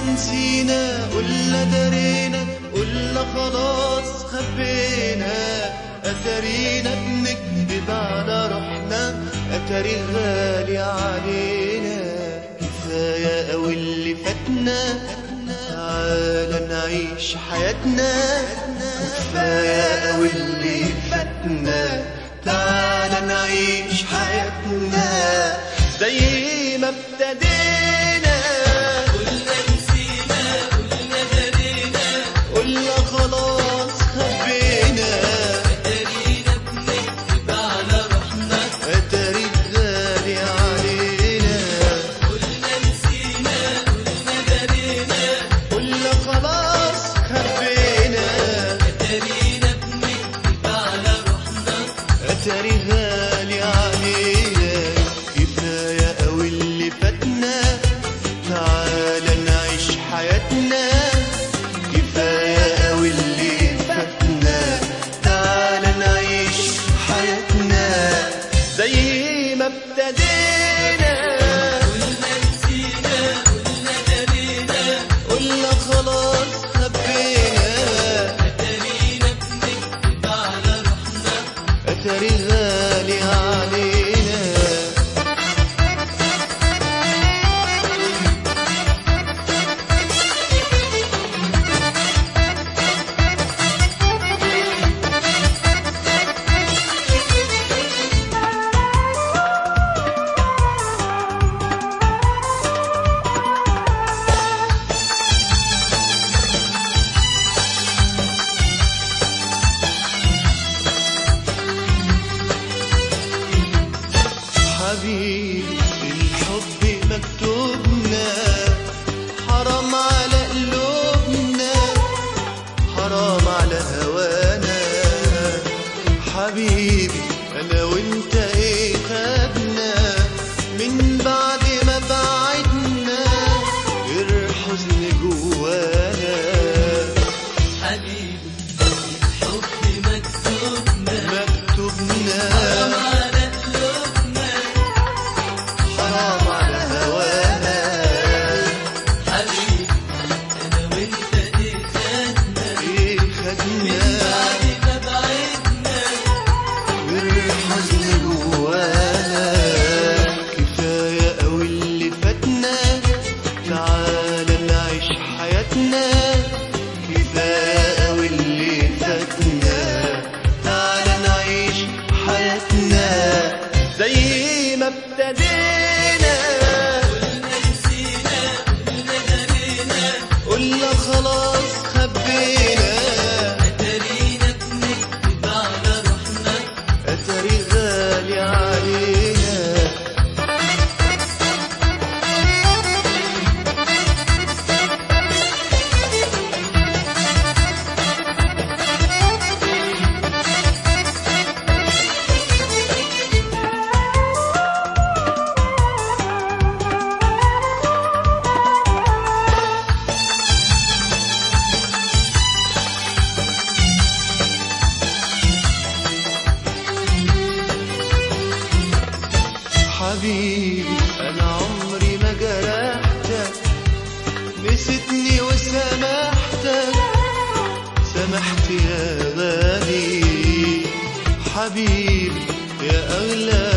نسينا قلنا درينا قلنا خلاص خبينا أترينا بنكذب على روحنا أتري غالي علينا كفاية أوي اللي فاتنا تعالى نعيش حياتنا كفاية أوي اللي فاتنا تعالى نعيش حياتنا زي ما ابتدينا قلنا نسينا قلنا درينا قلنا خلاص خبينا ترينا بنكذب على روحنا أتاري غالي علينا قلنا نسينا قلنا درينا قلنا خلاص خبينا ترينا بنكذب على روحنا أتاري غالي علينا كفاية أوي اللي فاتنا تعالى نعيش حياتنا كفاية أوي اللي فاتنا تعالى نعيش حياتنا زي ما ابتدينا قلنا نسينا قلنا درينا قلنا خلاص خبينا ترينا بنكذب على روحنا أتاري غالي علينا حبيبي الحب مكتوبنا حرام على قلوبنا حرام على هوانا حبيبي انا وانت ايه خدنا من بعد ما بعدنا غير حزن جوانا حبيبي الحب مكتوبنا مكتوبنا على قلوبنا حرام على هوانا حبيبي انا وانت ايه خدنا ايه خدنا بعد ما بعدنا والحزن جوانا كفاية أوي اللي فاتنا تعالى نعيش حياتنا كفاية أوي اللي فاتنا تعالى نعيش حياتنا زي ما ابتدينا قلنا نسينا قلنا درينا قلنا خلاص خبينا ترينا بنكذب على روحنا أتري غالي علينا حبيبي انا عمري ما جرحتك نسيتني وسامحتك سامحت يا غالي حبيبي يا اغلى